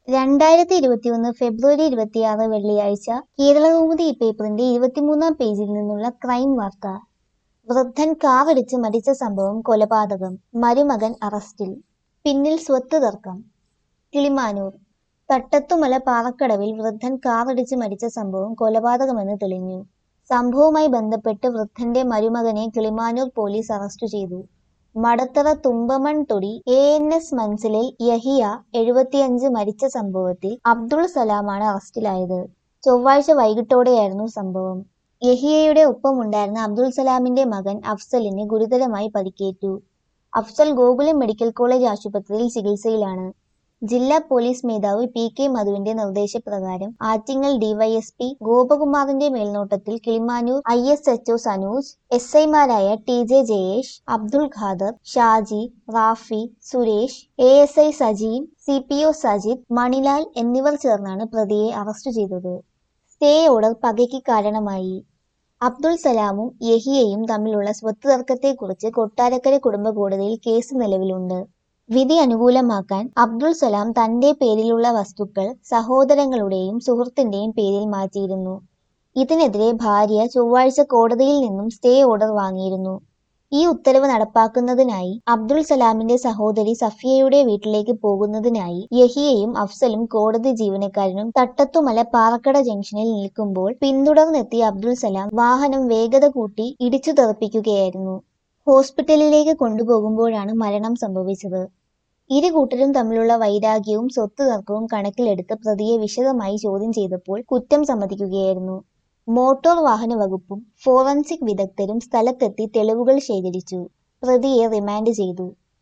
രണ്ടായിരത്തി ഇരുപത്തിയൊന്ന് ഫെബ്രുവരി ഇരുപത്തിയാറ് വെള്ളിയാഴ്ച കേരളകൗമുദി പേപ്പറിന്റെ ഇരുപത്തിമൂന്നാം പേജിൽ നിന്നുള്ള ക്രൈം വാർത്ത വൃദ്ധൻ കാറിടിച്ച് മരിച്ച സംഭവം കൊലപാതകം മരുമകൻ അറസ്റ്റിൽ പിന്നിൽ സ്വത്ത് തർക്കം കിളിമാനൂർ തട്ടത്തുമല പാറക്കടവിൽ വൃദ്ധൻ കാറിടിച്ച് മരിച്ച സംഭവം കൊലപാതകമെന്ന് തെളിഞ്ഞു സംഭവവുമായി ബന്ധപ്പെട്ട് വൃദ്ധന്റെ മരുമകനെ കിളിമാനൂർ പോലീസ് അറസ്റ്റ് ചെയ്തു മടത്തറ തുമ്പമൺ തൊടി എ എൻ എസ് മൻസിലിൽ യഹിയ എഴുപത്തിയഞ്ച് മരിച്ച സംഭവത്തിൽ അബ്ദുൾ സലാമാണ് അറസ്റ്റിലായത് ചൊവ്വാഴ്ച വൈകിട്ടോടെയായിരുന്നു സംഭവം യഹിയയുടെ ഒപ്പമുണ്ടായിരുന്ന അബ്ദുൾ സലാമിന്റെ മകൻ അഫ്സലിന് ഗുരുതരമായി പരിക്കേറ്റു അഫ്സൽ ഗോകുലം മെഡിക്കൽ കോളേജ് ആശുപത്രിയിൽ ചികിത്സയിലാണ് ജില്ലാ പോലീസ് മേധാവി പി കെ മധുവിന്റെ നിർദ്ദേശപ്രകാരം ആറ്റിങ്ങൽ ഡിവൈഎസ്പി ഗോപകുമാറിന്റെ മേൽനോട്ടത്തിൽ Kilimanoor I S HO Sanooj S ഐമാരായ T J Jayesh Abdul Khader Shaji Rafi Suresh A S I Sajeen C P O Sajith Manilal എന്നിവർ ചേർന്നാണ് പ്രതിയെ അറസ്റ്റ് ചെയ്തത് സ്റ്റേ ഓർഡർ പകയ്ക്ക് കാരണമായി അബ്ദുൾ സലാമും യഹിയയും തമ്മിലുള്ള സ്വത്ത് തർക്കത്തെക്കുറിച്ച് കൊട്ടാരക്കര കുടുംബ കോടതിയിൽ കേസ് നിലവിലുണ്ട് വിധി അനുകൂലമാക്കാൻ അബ്ദുൾ സലാം തന്റെ പേരിലുള്ള വസ്തുക്കൾ സഹോദരങ്ങളുടെയും സുഹൃത്തിന്റെയും പേരിൽ മാറ്റിയിരുന്നു ഇതിനെതിരെ ഭാര്യ ചൊവ്വാഴ്ച കോടതിയിൽ നിന്നും സ്റ്റേ ഓർഡർ വാങ്ങിയിരുന്നു ഈ ഉത്തരവ് നടപ്പാക്കുന്നതിനായി അബ്ദുൾ സലാമിന്റെ സഹോദരി സഫിയയുടെ വീട്ടിലേക്ക് പോകുന്നതിനായി യഹിയയും അഫ്സലും കോടതി ജീവനക്കാരനും തട്ടത്തുമല പാറക്കട ജംഗ്ഷനിൽ നിൽക്കുമ്പോൾ പിന്തുടർന്നെത്തിയ അബ്ദുൾ സലാം വാഹനം വേഗത കൂട്ടി ഇടിച്ചു തെറിപ്പിക്കുകയായിരുന്നു ഹോസ്പിറ്റലിലേക്ക് കൊണ്ടുപോകുമ്പോഴാണ് മരണം സംഭവിച്ചത് ഇരു കൂട്ടരും തമ്മിലുള്ള വൈരാഗ്യവും സ്വത്ത് തർക്കവും കണക്കിലെടുത്ത് പ്രതിയെ വിശദമായി ചോദ്യം ചെയ്തപ്പോൾ കുറ്റം സമ്മതിക്കുകയായിരുന്നു മോട്ടോർ വാഹന വകുപ്പും ഫോറൻസിക് വിദഗ്ധരും സ്ഥലത്തെത്തി തെളിവുകൾ ശേഖരിച്ചു പ്രതിയെ റിമാൻഡ് ചെയ്തു